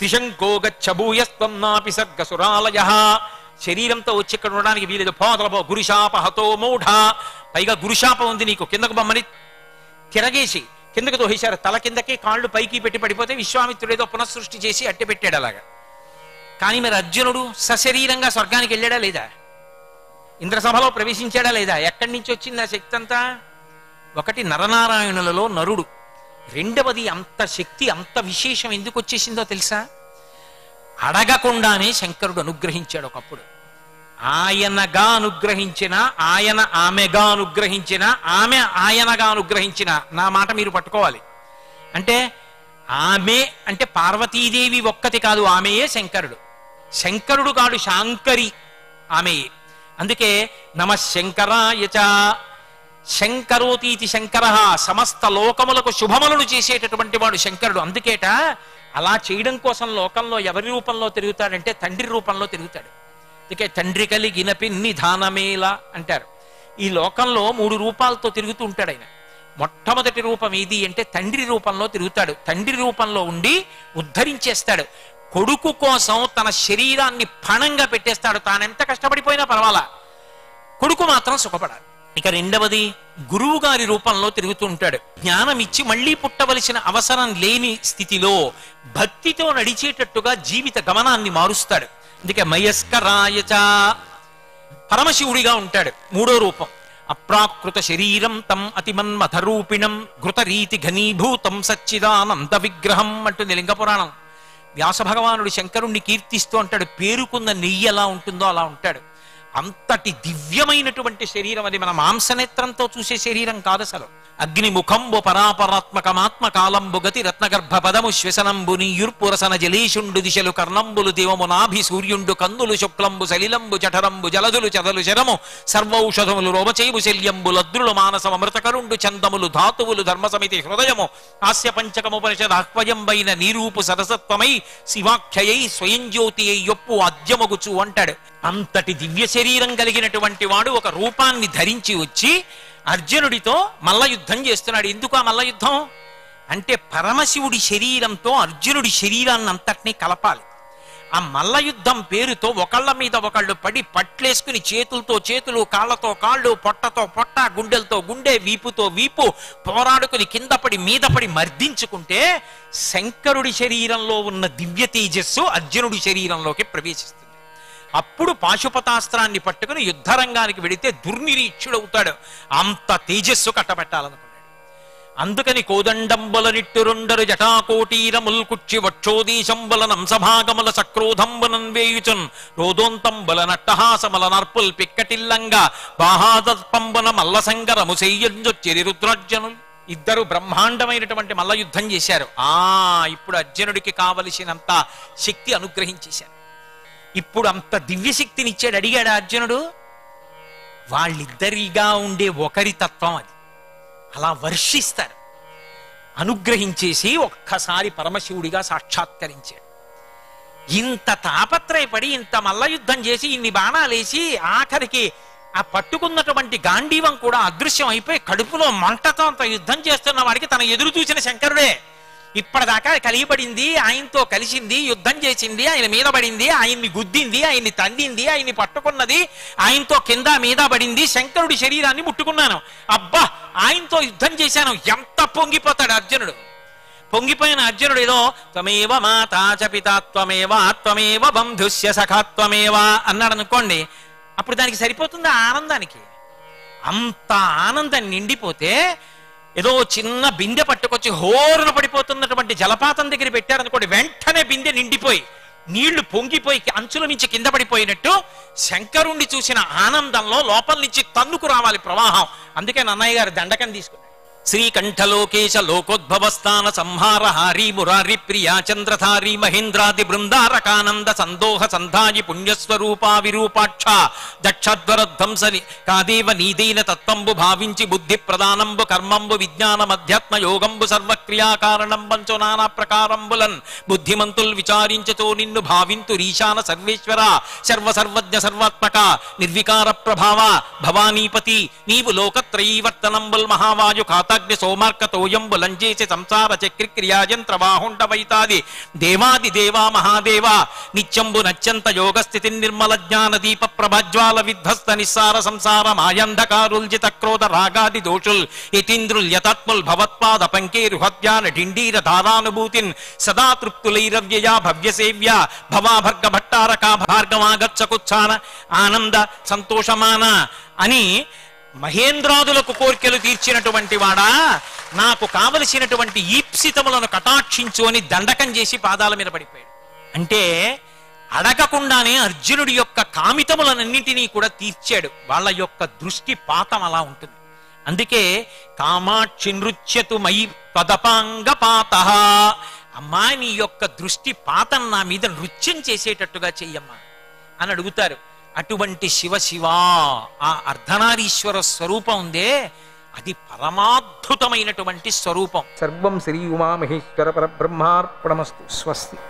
త్రిశంకో గచ్చభూయస్వం నాపి సర్గసురాలయ శరీరంతో వచ్చి ఇక్కడ ఉండడానికి వీలేదు పోదలపో గురుశాప హతో మూఢ పైగా గురుశాపం ఉంది నీకు కిందకు బొమ్మని తిరగేసి కిందకు తోసేశారు తల కిందకి కాళ్ళు పైకి పెట్టి పడిపోతే విశ్వామిత్రుడు ఏదో పునఃసృష్టి చేసి అట్టి పెట్టాడు అలాగా కానీ మరి అర్జునుడు సశరీరంగా స్వర్గానికి వెళ్ళాడా లేదా ఇంద్రసభలో ప్రవేశించాడా లేదా ఎక్కడి నుంచి వచ్చింది ఆ శక్తి అంతా ఒకటి నరనారాయణులలో నరుడు రెండవది అంత శక్తి అంత విశేషం ఎందుకు వచ్చేసిందో తెలుసా అడగకుండానే శంకరుడు అనుగ్రహించాడు ఒకప్పుడు ఆయనగా అనుగ్రహించిన ఆయన ఆమెగా అనుగ్రహించిన ఆమె ఆయనగా అనుగ్రహించిన నా మాట మీరు పట్టుకోవాలి అంటే ఆమె అంటే పార్వతీదేవి ఒక్కటి కాదు ఆమెయే శంకరుడు శంకరుడు కాడు శాంకరి ఆమెయే అందుకే నమ శంకరాయచ శంకరోతీతి శంకర సమస్త లోకములకు శుభములను చేసేటటువంటి వాడు శంకరుడు అందుకేట అలా చేయడం కోసం లోకంలో ఎవరి రూపంలో తిరుగుతాడంటే తండ్రి రూపంలో తిరుగుతాడు అందుకే తండ్రి కలిగిన పిన్ని దానమేల అంటారు ఈ లోకంలో మూడు రూపాలతో తిరుగుతూ ఉంటాడు ఆయన మొట్టమొదటి రూపం ఏది అంటే తండ్రి రూపంలో తిరుగుతాడు తండ్రి రూపంలో ఉండి ఉద్ధరించేస్తాడు కొడుకు కోసం తన శరీరాన్ని పణంగా పెట్టేస్తాడు తానెంత కష్టపడిపోయినా పర్వాలా కొడుకు మాత్రం సుఖపడాలి ఇక రెండవది గురువు గారి రూపంలో తిరుగుతూ ఉంటాడు జ్ఞానం ఇచ్చి మళ్ళీ పుట్టవలసిన అవసరం లేని స్థితిలో భక్తితో నడిచేటట్టుగా జీవిత గమనాన్ని మారుస్తాడు అందుకే మయస్కరాయచ పరమశివుడిగా ఉంటాడు మూడో రూపం అప్రాకృత శరీరం తం అతిమన్మథరూపిణం ఘృతరీతి ఘనీభూతం సచ్చిదానంద విగ్రహం అంటుంది లింగ పురాణం వ్యాస భగవానుడు శంకరుణ్ణి కీర్తిస్తూ అంటాడు పేరుకున్న నెయ్యి ఎలా ఉంటుందో అలా ఉంటాడు అంతటి దివ్యమైనటువంటి శరీరం అది మన మాంసనేత్రంతో చూసే శరీరం కాదు అసలు అగ్నిముఖంబు పరాపరాత్మకమాత్మ కాలంబు గతి రత్నగర్భ పదము శ్వసనంబు నీయుర్పురసన జలీషుండు దిశలు కర్ణంబులు దేవము నాభి సూర్యుండు కందులు శుక్లంబు సలిలంబు జఠరంబు జలదులు చదలు శరము సర్వౌషధములు రోమచేయు శల్యంబు లద్రులు మానసం అమృతకరుండు చందములు ధాతువులు ధర్మ సమితి హృదయము హాస్య పంచకముపనిషద్ ఆహ్వయంబైన నీరూపు సరసత్వమై శివాఖ్యయై స్వయం జ్యోతి యొప్పు అద్యమగుచు అంటాడు అంతటి దివ్య శరీరం కలిగినటువంటి వాడు ఒక రూపాన్ని ధరించి వచ్చి అర్జునుడితో మల్ల యుద్ధం చేస్తున్నాడు ఎందుకు ఆ మల్ల యుద్ధం అంటే పరమశివుడి శరీరంతో అర్జునుడి శరీరాన్ని అంతటినీ కలపాలి ఆ మల్ల యుద్ధం పేరుతో ఒకళ్ళ మీద ఒకళ్ళు పడి పట్లేసుకుని చేతులతో చేతులు కాళ్ళతో కాళ్ళు పొట్టతో పొట్ట గుండెలతో గుండె వీపుతో వీపు పోరాడుకుని కింద పడి మీద పడి మర్దించుకుంటే శంకరుడి శరీరంలో ఉన్న దివ్య తేజస్సు అర్జునుడి శరీరంలోకి ప్రవేశిస్తుంది అప్పుడు పాశుపతాస్త్రాన్ని పట్టుకుని యుద్ధరంగానికి వెడితే దుర్నిరీక్షుడవుతాడు అంత తేజస్సు కట్టబెట్టాలనుకున్నాడు అందుకని కోదండంబుల నిట్టురుండరు జటాకోటీరముల్ కుచ్చి వక్షోదీశంబుల నంసభాగముల సక్రోధంబునన్ వేయుచున్ రోదోంతంబుల నట్టహాసముల నర్పుల్ పిక్కటిల్లంగా బాహాదర్పంబున మల్లసంగరము చెయ్యంజొచ్చిరి రుద్రార్జనులు ఇద్దరు బ్రహ్మాండమైనటువంటి మల్ల యుద్ధం చేశారు ఆ ఇప్పుడు అర్జునుడికి కావలసినంత శక్తి అనుగ్రహించేశారు ఇప్పుడు అంత దివ్యశక్తిని ఇచ్చాడు అడిగాడు అర్జునుడు వాళ్ళిద్దరిగా ఉండే ఒకరి తత్వం అది అలా వర్షిస్తారు అనుగ్రహించేసి ఒక్కసారి పరమశివుడిగా సాక్షాత్కరించాడు ఇంత తాపత్రయపడి ఇంత మల్ల యుద్ధం చేసి ఇన్ని బాణాలేసి ఆఖరికి ఆ పట్టుకున్నటువంటి గాంధీవం కూడా అదృశ్యం అయిపోయి కడుపులో మంటతో అంత యుద్ధం చేస్తున్న వాడికి తన ఎదురు చూసిన శంకరుడే ఇప్పటిదాకా కలియబడింది ఆయనతో కలిసింది యుద్ధం చేసింది ఆయన మీద పడింది ఆయన్ని గుద్దింది ఆయన్ని తండింది ఆయన్ని పట్టుకున్నది ఆయనతో కింద మీద పడింది శంకరుడి శరీరాన్ని ముట్టుకున్నాను అబ్బా ఆయనతో యుద్ధం చేశాను ఎంత పొంగిపోతాడు అర్జునుడు పొంగిపోయిన అర్జునుడు ఏదో త్వమేవ మాతా చ పితా త్వమేవ త్వమేవ బంధుస్య సఖాత్వమేవ అన్నాడు అనుకోండి అప్పుడు దానికి సరిపోతుంది ఆ ఆనందానికి అంత ఆనందం నిండిపోతే ఏదో చిన్న బిందె పట్టుకొచ్చి హోరున పడిపోతున్నటువంటి జలపాతం దగ్గర పెట్టారనుకోండి వెంటనే బిందె నిండిపోయి నీళ్లు పొంగిపోయి అంచుల నుంచి కింద పడిపోయినట్టు శంకరుణ్ణి చూసిన ఆనందంలో లోపల నుంచి తన్నుకు రావాలి ప్రవాహం అందుకే నన్నయ్య గారు దండకం తీసుకున్నాడు శ్రీకంఠలోకేశ లోకోద్భవస్థాన సంహార హారీ మురారి ప్రియా చంద్రధారి మహేంద్రాది బృందారకానంద సందోహ సంధాయి పుణ్యస్వరూపా విరూపాక్ష దక్షధ్వర ధ్వంసని కాదేవ నీదైన తత్వంబు భావించి బుద్ధి ప్రదానంబు కర్మంబు విజ్ఞానం అధ్యాత్మ యోగంబు సర్వక్రియా కారణం పంచో నానా ప్రకారంబులన్ బుద్ధిమంతుల్ విచారించతో నిన్ను భావింతు ఈశాన సర్వేశ్వర సర్వ సర్వజ్ఞ సర్వాత్మక నిర్వికార ప్రభావ భవానీపతి నీవు లోకత్రయీవర్తనంబుల్ మహావాయు ఖాతా లోకాగ్ని సోమార్కతోయంబు లంజేసి సంసార చక్రి క్రియాయంత్ర వాహుండ వైతాది దేవాది దేవా మహాదేవ నిత్యంబు నత్యంత యోగ స్థితి నిర్మల జ్ఞాన దీప ప్రభజ్వాల విధ్వస్త నిస్సార సంసార మాయంధకారుల్జిత క్రోధ రాగాది దోషుల్ యతీంద్రుల్ యతాత్ముల్ భవత్పాద పంకేరు హత్యాన డిండీర ధారానుభూతిన్ సదా తృప్తులైరవ్యయా భవ్యసేవ్య భవాభర్గ భట్టారక భార్గమాగచ్చకుచ్చాన ఆనంద సంతోషమాన అని మహేంద్రాదులకు కోర్కెలు తీర్చినటువంటి వాడా నాకు కావలసినటువంటి ఈప్సితములను కటాక్షించు అని దండకం చేసి పాదాల మీద పడిపోయాడు అంటే అడగకుండానే అర్జునుడి యొక్క కామితములనన్నిటినీ కూడా తీర్చాడు వాళ్ళ యొక్క దృష్టి పాతం అలా ఉంటుంది అందుకే కామాక్షి నృత్యతు మయి పదపాంగ పాత అమ్మా నీ యొక్క దృష్టి పాతం నా మీద నృత్యం చేసేటట్టుగా చెయ్యమ్మా అని అడుగుతారు అటువంటి శివ శివ ఆ అర్ధనారీశ్వర స్వరూపం ఉందే అది పరమాద్భుతమైనటువంటి స్వరూపం సర్వం శ్రీ ఉమామహేశ్వర పరబ్రహ్మార్పణమస్తు స్వస్తి